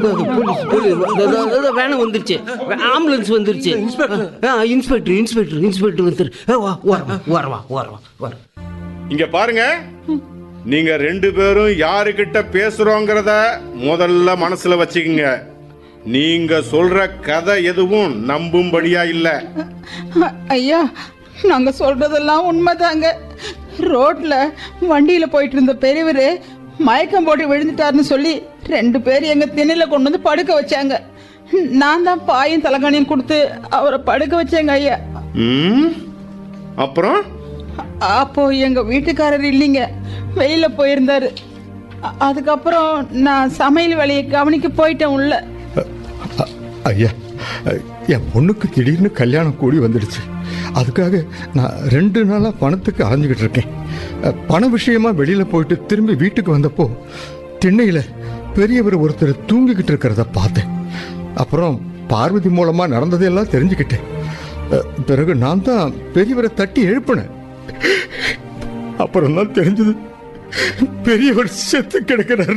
police police வேணும் வந்துருச்சு ambulance வந்துருச்சு ஆ, இன்ஸ்பெக்டர் இன்ஸ்பெக்டர் இன்ஸ்பெக்டர் வந்துரு ஆ, வா வரவா வரவா வரவா வர இங்க பாருங்க நீங்க ரெண்டு பேரும் யாருக்கிட்ட பேசுறோங்கிறத முதல்ல மனசுல வச்சுக்கோங்க நீங்க சொல்ற கதை எதுவும் நம்பும்படியா இல்ல அ- ஐயா நாங்க சொல்றதெல்லாம் உண்மைதாங்க ரோட்ல வண்டியில போயிட்டு இருந்த பெரியவர் மயக்கம் போட்டு விழுந்துட்டாருன்னு சொல்லி ரெண்டு பேர் எங்க திண்ணையில கொண்டு வந்து படுக்க வச்சாங்க நான் தான் பாயும் தலகாணியும் கொடுத்து அவரை படுக்க வச்சேங்க ஐயா ம் அப்புறம் அ- அப்போ எங்க வீட்டுக்காரர் இல்லைங்க வெளியில போயிருந்தாரு அ- அதுக்கப்புறம் நான் சமையல் வேலையை கவனிக்க போயிட்டேன் உள்ள அ- ஐயா என் பொண்ணுக்கு திடீர்னு கல்யாணம் கூடி வந்துடுச்சு அதுக்காக நான் ரெண்டு நாளாக பணத்துக்கு அலைஞ்சிக்கிட்டு இருக்கேன் அ, பண விஷயமா வெளியில் போயிட்டு திரும்பி வீட்டுக்கு வந்தப்போ திண்ணையில் பெரியவர் ஒருத்தர் தூங்கிக்கிட்டு இருக்கிறத பார்த்தேன் அப்புறம் பார்வதி மூலமாக நடந்ததையெல்லாம் தெரிஞ்சுக்கிட்டேன் அ, பிறகு நான் தான் பெரியவரை தட்டி எழுப்பினேன் அப்புறம் தான் தெரிஞ்சது பெரியவர் செத்து கிடக்கிறார்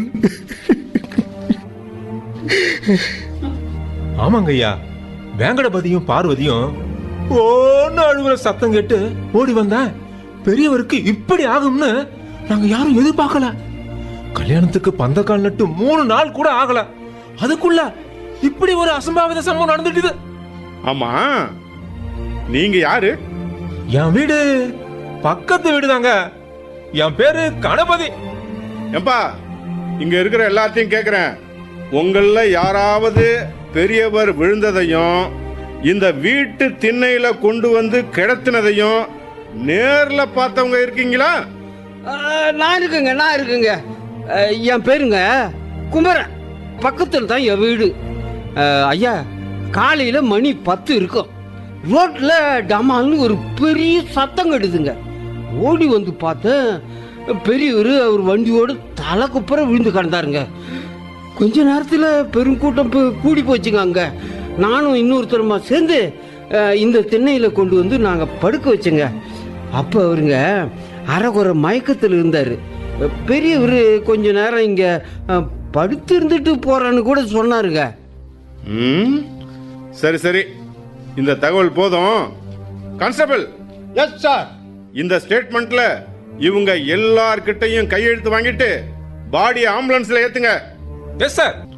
ஆமாங்க ஐயா வேங்கடபதியும் பார்வதியும் ஓன்னு அழுகுற சத்தம் கேட்டு ஓடி வந்தேன் பெரியவருக்கு இப்படி ஆகும்னு நாங்க யாரும் எதிர்பார்க்கல கல்யாணத்துக்கு பந்தக்கால் நட்டு மூணு நாள் கூட ஆகல அதுக்குள்ள இப்படி ஒரு அசம்பாவித சம்பவம் நடந்துட்டுது ஆமா நீங்க யாரு என் வீடு பக்கத்து வீடுதாங்க என் பேரு கணபதி ஏம்பா இங்க இருக்கிற எல்லாத்தையும் கேக்குறேன் உங்கள யாராவது பெரியவர் விழுந்ததையும் இந்த வீட்டு திண்ணையில கொண்டு வந்து கிடத்தினதையும் நேர்ல பார்த்தவங்க இருக்கீங்களா ஆ, நான் இருக்குங்க நான் இருக்குங்க ஆ, என் பேருங்க குமரன் பக்கத்தில் தான் என் வீடு ஆ, ஐயா காலையில் மணி பத்து இருக்கும் ரோட்டில் டமால்னு ஒரு பெரிய சத்தம் கெடுதுங்க ஓடி வந்து பார்த்தேன் பெரியவர் அவர் வண்டியோடு தலை குப்புற விழுந்து கிடந்தாருங்க கொஞ்ச நேரத்தில் பெருங்கூட்டம் பு- கூடி போச்சுங்க அங்கே நானும் இன்னொருத்தருமா சேர்ந்து ஆ, இந்த திண்ணையில் கொண்டு வந்து நாங்கள் படுக்க வச்சோங்க அப்போ அவருங்க அரைகுறை மயக்கத்தில் இருந்தார் பெரியவர் கொஞ்ச நேரம் இங்கே படுத்து இருந்துட்டு போறேன்னு கூட சொன்னாருங்க ம் சரி சரி இந்த தகவல் போதும் கான்ஸ்டபிள் எஸ் சார் இந்த ஸ்டேட்மெண்ட்ல இவங்க எல்லார்கிட்டையும் கையெழுத்து வாங்கிட்டு பாடியை ஆம்புலன்ஸ்ல ஏத்துங்க எஸ் சார்